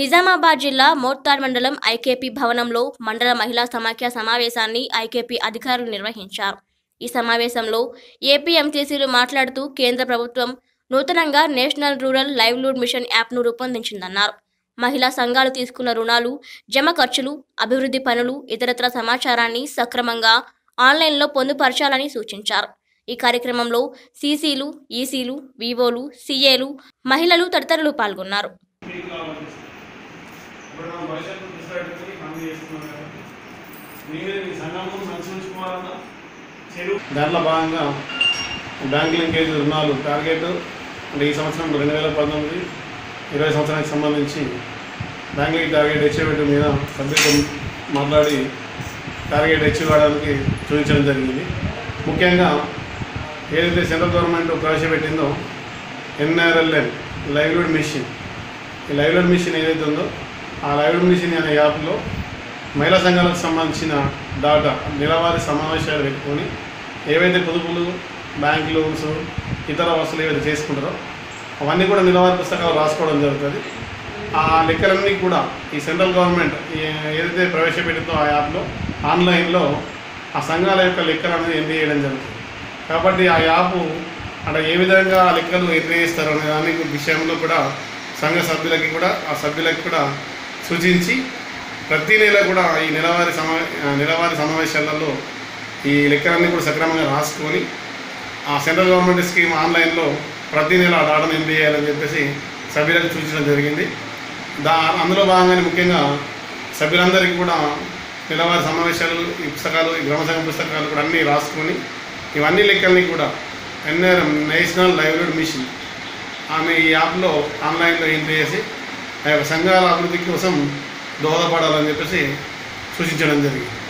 నిజామాబాద్ జిల్లా మోర్తాడ్ మండలం ఐకేపీ భవనంలో మండల మహిళా సమాఖ్య సమావేశాన్ని ఐకేపీ అధికారులు నిర్వహించారు ఈ సమావేశంలో ఏపీ ఎంటీసీలు మాట్లాడుతూ కేంద్ర ప్రభుత్వం నూతనంగా నేషనల్ రూరల్ లైవ్లీహుడ్ మిషన్ యాప్ను రూపొందించిందన్నారు మహిళా సంఘాలు తీసుకున్న రుణాలు జమ ఖర్చులు అభివృద్ధి పనులు ఇతరత్ర సమాచారాన్ని సక్రమంగా ఆన్లైన్లో పొందుపరచాలని సూచించారు ఈ కార్యక్రమంలో సీసీలు ఈసీలు వివోలు సీఏలు మహిళలు తదితరులు పాల్గొన్నారు మీకు కావాలి ఇప్పుడు మనం భవిష్యత్తు డిసైడ్ పెట్టుకుని పని చేస్తున్నాం కాబట్టి మీరు మీ సంఘం మంచి ఉంచుకోవాలన్నా చెరువు దాంట్లో భాగంగా బ్యాంక్ లింకేజ్ రుణాలు టార్గెట్ అంటే ఈ సంవత్సరం రెండు వేల పంతొమ్మిది ఇరవై సంవత్సరానికి సంబంధించి బ్యాంక్ లింక్ టార్గెట్ అచీవ్మెంట్ మీద సభ్యులతో మాట్లాడి టార్గెట్ అచీవ్ కావడానికి చూపించడం జరిగింది ముఖ్యంగా ఏదైతే సెంట్రల్ గవర్నమెంట్ ప్రవేశపెట్టిందో ఎన్ఆర్ఎల్ఎం లైవ్లీహుడ్ మిషన్ ఈ లైవ్లీహుడ్ మిషన్ ఏదైతే ఉందో ఆ లైవ్లీహుడ్ మిషన్ అనే యాప్లో మహిళా సంఘాలకు సంబంధించిన డాటా నెలవారీ సమావేశాలు పెట్టుకొని ఏవైతే పొదుపులు బ్యాంక్ లోన్స్ ఇతర వసూలు ఏవైతే చేసుకుంటారో అవన్నీ కూడా నెలవారీ పుస్తకాలు రాసుకోవడం జరుగుతుంది ఆ లెక్కలన్నీ కూడా ఈ సెంట్రల్ గవర్నమెంట్ ఏ- ఏదైతే ప్రవేశపెట్టిందో ఆ యాప్లో ఆన్లైన్లో ఆ సంఘాల యొక్క లెక్కలు అనేది ఎంట్రీ చేయడం జరుగుతుంది కాబట్టి ఆ యాప్ అంటే ఏ విధంగా ఆ లెక్కలు ఎంట్రీ చేస్తారు అనే దాని విషయంలో కూడా సంఘ సభ్యులకి కూడా ఆ సభ్యులకి కూడా సూచించి ప్రతి నెల కూడా ఈ నెలవారీ సమా ఆ నెలవారీ సమావేశాలలో ఈ లెక్కలన్నీ కూడా సక్రమంగా రాసుకొని ఆ సెంట్రల్ గవర్నమెంట్ స్కీమ్ ఆన్లైన్లో ప్రతి నెల ఆ డాటాను ఎంట్రీ చేయాలని చెప్పేసి సభ్యులకు సూచించడం జరిగింది దా అందులో భాగంగానే ముఖ్యంగా సభ్యులందరికీ కూడా నెలవారీ సమావేశాలు ఈ పుస్తకాలు ఈ గ్రామ సంఘం పుస్తకాలు కూడా అన్నీ రాసుకొని ఇవన్నీ లెక్కల్ని కూడా ఎన్ఆర్ఎం నేషనల్ లైవ్లీహుడ్ మిషన్ ఆమె ఈ యాప్లో ఆన్లైన్లో ఎంట్రీ చేసి ఆ యొక్క సంఘాల అభివృద్ధి కోసం దోహదపడాలని చెప్పేసి సూచించడం జరిగింది